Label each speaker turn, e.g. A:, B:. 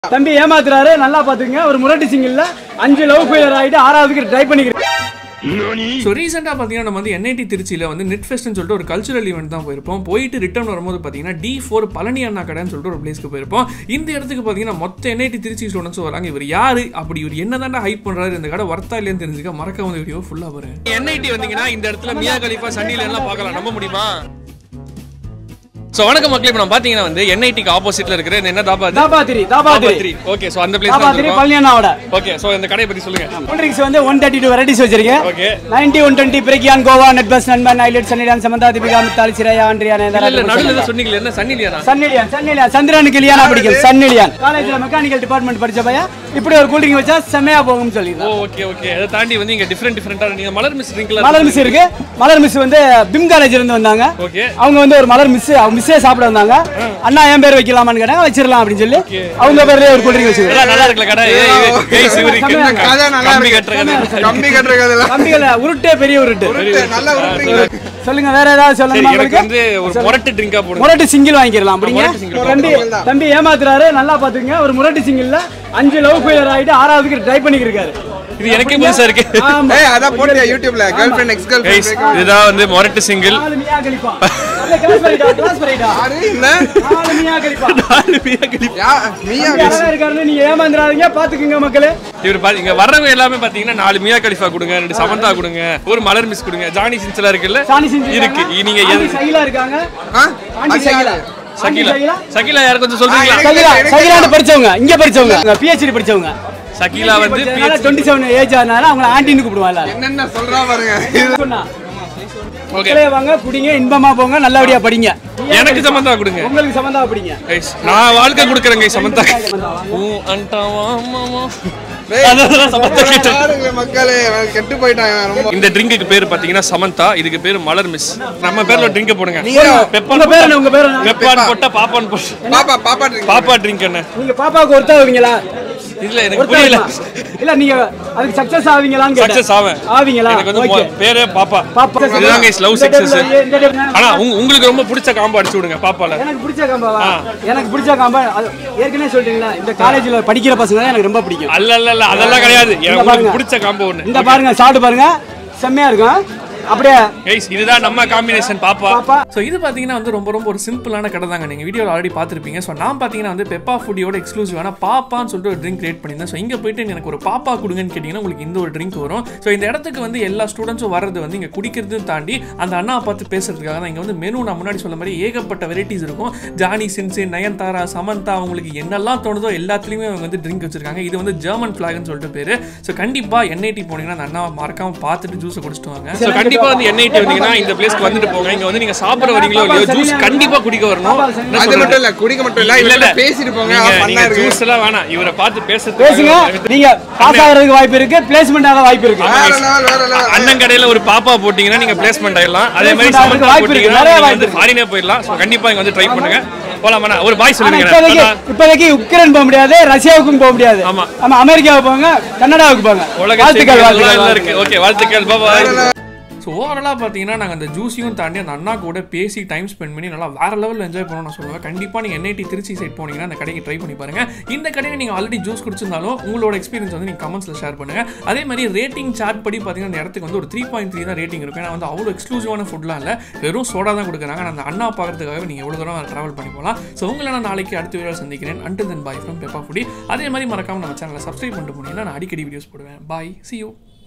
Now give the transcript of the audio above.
A: தம்பி ஏமாத்துறாரு நல்லா பாத்துக்கங்க ஒரு முரட்டு சிங்கிள்ல அஞ்சு லவ் ஃபெயிலியர் ஆயிட்டு ஆறாவதுக்கு ட்ரை பண்ணிக்கிறேன்
B: ஸோ ரீசெண்டாக பார்த்தீங்கன்னா நம்ம வந்து என்ஐடி திருச்சியில் வந்து நெட் ஃபெஸ்ட்னு சொல்லிட்டு ஒரு கல்ச்சுரல் ஈவெண்ட் தான் போயிருப்போம் போயிட்டு ரிட்டர்ன் வரும்போது பார்த்தீங்கன்னா டி ஃபோர் பழனி அண்ணா கடைன்னு சொல்லிட்டு ஒரு பிளேஸ்க்கு போயிருப்போம் இந்த இடத்துக்கு பார்த்தீங்கன்னா மொத்த என்ஐடி திருச்சி ஸ்டூடெண்ட்ஸ் வராங்க இவர் யாரு அப்படி இவர் என்ன ஹைப் பண்ணுறாரு இந்த கடை ஒர்த்தா இல்லையான்னு தெரிஞ்சுக்க மறக்க வந்து வீடியோ ஃபுல்லாக வரும் என்ஐடி வந்தீங்கன்னா இந்த இடத்துல மியா கலிஃபா சண்டில எல்லாம் பார்க்கலாம் நம்ப முடியுமா ஸோ வணக்கம் மக்களே இப்போ நம்ம பார்த்தீங்கன்னா வந்து என்ஐடிக்கு ஆப்போசிட்ல இருக்கிற இந்த என்ன தாபா
A: தாபாத்திரி தாபாத்திரி
B: ஓகே ஸோ அந்த பிளேஸ்
A: தாபாத்திரி பழனி அண்ணாவோட
B: ஓகே ஸோ இந்த கடையை பற்றி சொல்லுங்க
A: கூல்ட்ரிங்க்ஸ் வந்து ஒன் தேர்ட்டி டூ வெரைட்டிஸ் வச்சிருக்கேன்
B: ஓகே
A: நைன்டி ஒன் டுவெண்ட்டி பிரக்கியான் கோவா நெட் பஸ் நண்பன் ஐலட் சன்னிடான் சமந்தா தீபிகா மித்தாலி சிரையா ஆண்ட்ரியா
B: இல்ல இல்ல நடுவில் ஏதோ சொன்னீங்களே என்ன சன்னிலியானா
A: சன்னிலியான் சன்னிலியான் சந்திரனுக்கு இல்லையானா பிடிக்கும் சன்னிலியான் காலேஜ்ல மெக்கானிக்கல் டிபார்ட்மெண்ட் படிச்ச பையன் இப்படி ஒரு கூல்ட்ரிங்க் வச்சா செம்மையா போகும்னு
B: ஓ
A: சொல்லியிருந்தேன்
B: ஓகே ஓகே அதை தாண்டி வந்து இங்க டிஃப்ரெண்ட் டிஃப்ரெண்டா நீங்க மலர் மிஸ் ட்ரிங்க்ல
A: மலர் மிஸ் இருக்கு மலர் மிஸ் வந்து பிம் காலேஜ்ல இருந்து வந்தாங்க
B: ஓகே
A: அவங்க வந்து ஒரு மலர் மிஸ் அவங்க மிஸ்ஸே சாப்பிட வந்தாங்க அண்ணா என் பேர் வைக்கலாமான்னு கேட்டாங்க வச்சிடலாம் அப்படின்னு சொல்லி அவங்க பேர்லயே ஒரு கூல்ட்ரிங்க் வச்சிருக்கோம்
B: எல்லாம் நல்லா இருக்குல்ல கடை ஏய், ஏய், ஏய், சிவருக்கு
A: கம்மியா
B: கம்பி
C: கதை நல்லா இருக்கு.
B: கட்டுற கடை
C: கம்பி கட்டுறதுல
A: கம்பிகளை உருட்டே பெரிய உருட்டு
C: நல்லா உருட்டுறீங்க
A: சொல்லுங்க வேற ஏதாவது
B: சரி
A: சொல்லணுமா
B: எனக்கு
A: உங்களுக்கு
B: வந்து ஒரு முரட்டு ட்ரிங்கா போடுங்க
A: முரட்டு சிங்கிள் வாங்கிக்கலாம் அப்படிங்க
B: முரட்டு single.
A: தம்பி தம்பி ஏமாத்துறாரு நல்லா பாத்துங்க ஒரு முரட்டு சிங்கிள்ல அஞ்சு லவ் ஃபெயிலியர் ஆயிட்டு ஆறாவதுக்கு ட்ரை பண்ணிருக்காரு
B: இது எனக்கே புதுசா இருக்கு
A: ஆமா
C: ஏய் அதான் போட்டியா யூடியூப்ல girlfriend ex girl
B: guys
C: friend
B: இதுதான் வந்து முரட்டு சிங்கிள்
A: நாலு மியா கலிப்பா நல்ல கிளாஸ் பண்ணிட்டா கிளாஸ் பண்ணிட்டா
C: யாரு இல்ல
A: நாலு மியா கலிப்பா
C: யா நீயா
A: தம்பி அழகா இருக்காருன்னு நீங்க ஏமாந்துறாதீங்க பாத்துக்குங்க மக்களே
B: இவர் பாரு இங்க வர்றவங்க எல்லாமே பாத்தீங்கன்னா நாலு மியா கலிஃபா கொடுங்க ரெண்டு சமந்தா கொடுங்க ஒரு மலர் மிஸ் கொடுங்க ஜானி சின்சலா இருக்குல்ல
A: சாணி செஞ்சு
B: இருக்கு நீங்க எது
A: சகிலா இருக்காங்க
C: ஆ?
A: ஆண்டி
C: அது
A: சகிலா
C: யாரு?
A: ஆண்டி
B: சகிலா
A: சகிலா
B: சகிலா யார் கொஞ்சம் சொல்றீங்களா
C: எனக்கு
A: சகிலா
C: எனக்கு
A: சகிலான்னு படிச்சவங்க இங்க படிச்சவங்க பிஹெச்டி படிச்சவங்க
B: சகிலா வந்து
A: டுவெண்ட்டி செவன் ஏஜ் ஆனால அவங்கள ஆண்டின்னு கூப்பிடுவாங்க எல்லாரும்
C: என்னென்ன சொல்றா பாருங்க
A: சொன்னா
B: ஓகே
A: மக்களே வாங்க குடிங்க இன்பமா போங்க நல்லபடியா படிங்க
B: எனக்கு சமந்தா கொடுங்க
A: உங்களுக்கு சம்மந்தா படிங்க
B: கைஸ் நான் வாழ்க்கை கொடுக்குறேங்க சமந்தா ஊ அண்டாவா மாமா அதான் சமந்தா கேட்டேன்
C: பாருங்க மக்களே அவன் கெட்டு போயிட்டான் இவன் ரொம்ப
B: இந்த ட்ரிங்க்குக்கு பேர் பாத்தீங்கன்னா சமந்தா இதுக்கு பேர் மலர் மிஸ் நம்ம பேர்ல ட்ரிங்க் போடுங்க
C: நீங்க
A: உங்க
B: பெப்பான்
A: பேர் என்ன உங்க பேர் என்ன
B: பெப்பான் போட்டா பாப்பான் போட்டு
C: பாப்பா பாப்பா drink.
B: பாப்பா ட்ரிங்க் என்ன
A: நீங்க பாப்பாவுக்கு ஒருத்தா ஆவீங்களா
B: இல்ல எனக்கு
A: ஒருத்தா
B: புரியல
A: இருப்பா. இல்ல நீங்க அதுக்கு சக்சஸ் ஆவீங்களான்னு கேட்டேன்
B: சக்சஸ் ஆவேன்
A: ஆவீங்களா
B: எனக்கு வந்து
A: ஓகே
B: மொ- பேரே பாப்பா
A: பாப்பா
B: இதுதான் guys love
A: இந்த
B: success.
A: table- இந்த table-
B: ஆனா உங்க- உங்களுக்கு ரொம்ப பிடிச்ச காம்போ அடிச்சு விடுங்க பாப்பால
A: எனக்கு பிடிச்ச காம்பாவா எனக்கு பிடிச்ச காம்பா அது ஏற்கனவே சொல்லிட்டீங்களா இந்த காலேஜ்ல படிக்கிற பசங்க தான் எனக்கு ரொம்ப பிடிக்கும்
B: அல்ல அல்ல அல்ல அதெல்லாம் கிடையாது எனக்கு
A: பாருங்க.
B: உங்களுக்கு பிடிச்ச காம்போ ஒண்ணு
A: இந்த பாருங்க சாப்பிட்டு பாருங்க செம்மையா இருக்கும் அப்படியே
B: கைஸ் இதுதான் நம்ம காம்பினேஷன் பாப்பா
A: பாப்பா.
B: ஸோ இது பார்த்தீங்கன்னா வந்து ரொம்ப ரொம்ப ஒரு சிம்பிளான கடை தாங்க நீங்கள் வீடியோவில் ஆல்ரெடி பார்த்துருப்பீங்க ஸோ நான் பார்த்தீங்கன்னா வந்து பெப்பா ஃபுட்டியோட எக்ஸ்க்ளூசிவான பாப்பான்னு சொல்லிட்டு ஒரு ட்ரிங்க் கிரியேட் பண்ணியிருந்தேன் ஸோ இங்கே போயிட்டு எனக்கு ஒரு பாப்பா கொடுங்கன்னு கேட்டிங்கன்னா உங்களுக்கு இந்த ஒரு ட்ரிங்க் வரும் ஸோ இந்த இடத்துக்கு வந்து எல்லா ஸ்டூடெண்ட்ஸும் வர்றது வந்து இங்கே குடிக்கிறதும் தாண்டி அந்த அண்ணா பார்த்து பேசுறதுக்காக தான் இங்கே வந்து மெனு நான் முன்னாடி சொன்ன மாதிரி ஏகப்பட்ட வெரைட்டிஸ் இருக்கும் ஜானி சின்சின் நயன்தாரா சமந்தா அவங்களுக்கு என்னெல்லாம் தோணுதோ எல்லாத்துலேயுமே அவங்க வந்து ட்ரிங்க் வச்சிருக்காங்க இது வந்து ஜெர்மன் ஃபிளாக்னு சொல்லிட்டு பேர் ஸோ கண்டிப்பாக என்ஐடி போனீங்கன்னா அந்த அண்ணாவை மறக்காம பார்த்துட்டு ஜூஸை குடிச்சிட்டு வாங்க ஸோ கண்டிப்பா வந்து என்ஐடி வந்தீங்கன்னா இந்த பிளேஸ்க்கு வந்துட்டு போங்க இங்க வந்து நீங்க சாப்பிட வரீங்களோ இல்லையோ ஜூஸ் கண்டிப்பா குடிக்க வரணும் என்ன
C: அது
B: சொல்றது?
C: மட்டும் இல்ல குடிக்க மட்டும் இல்ல
B: இல்ல இல்ல
C: இவங்க பேசிட்டு போங்க
B: நீங்க-
C: பண்ணா
B: நீங்க
C: இருக்கு
B: ஜூஸ் எல்லாம் வேணாம் இவரை பார்த்து பேசுறதுக்கு
A: பேசுங்க நீங்க பாஸ் ஆகிறதுக்கு வாய்ப்பு இருக்கு பிளேஸ்மெண்ட் ஆக வாய்ப்பு இருக்கு
C: வேற level வேற level
B: அண்ணன் கடையில ஒரு பாப்பா போட்டீங்கன்னா நீங்க பிளேஸ்மெண்ட் ஆயிடலாம் அதே மாதிரி
A: Placement ஆகிறதுக்கு
B: சமந்தா
A: வாய்ப்பு இருக்கு,
B: போட்டீங்கன்னா
A: நிறைய
B: நீங்க
A: வாய்ப்பு
B: வந்து ஃபாரினே போயிடலாம் ஸோ கண்டிப்பா இங்க வந்து ட்ரை பண்ணுங்க போலாமா ஒரு பாய்
A: ஆனா
B: சொல்லுங்க
A: இப்போதைக்கு இப்போதைக்கு உக்ரைன் போக முடியாது ரஷ்யாவுக்கும் போக முடியாது
B: ஆமா.
A: ஆமா அமெரிக்காவுக்கு போங்க கனடாவுக்கு போங்க
B: உலக
A: வாழ்த்துக்கள்
B: வாழ்த்துக்கள்
A: வாழ்த்துக்கள்
B: இருக்கு ஓகே வாழ்த்துக்கள் பாய் ஸோ ஓவராலாக பார்த்தீங்கன்னா நாங்கள் அந்த ஜூஸையும் தாண்டி அந்த அண்ணா கூட பேசி டைம் ஸ்பெண்ட் பண்ணி நல்லா வேற லெவலில் என்ஜாய் பண்ணணும் நான் சொல்லுவேன் கண்டிப்பாக நீங்கள் என்ஐடி திருச்சி சைட் போனீங்கன்னா அந்த கடைக்கு ட்ரை பண்ணி பாருங்க இந்த கடையில் நீங்கள் ஆல்ரெடி ஜூஸ் குடிச்சிருந்தாலும் உங்களோட எக்ஸ்பீரியன்ஸ் வந்து நீங்கள் கமெண்ட்ஸில் ஷேர் பண்ணுங்க அதே மாதிரி ரேட்டிங் சார்ட் படி பார்த்தீங்கன்னா இந்த இடத்துக்கு வந்து ஒரு த்ரீ பாயிண்ட் த்ரீ தான் ரேட்டிங் இருக்கும் ஏன்னா வந்து அவ்வளோ எக்ஸ்க்ளூசிவான ஃபுட்லாம் இல்லை வெறும் சோடா தான் கொடுக்குறாங்க அந்த அண்ணா பார்க்கறதுக்காக நீங்கள் எவ்வளோ தூரம் ட்ராவல் பண்ணி போகலாம் ஸோ உங்களை நான் நாளைக்கு அடுத்த வீடியோ சந்திக்கிறேன் and then bye from Peppa foodie அதே மாதிரி மறக்காம நம்ம சேனலை சப்ஸ்கிரைப் பண்ணிட்டு போனீங்கன்னா நான் அடிக்கடி வீடியோஸ் போடுவேன் பாய் சி யூ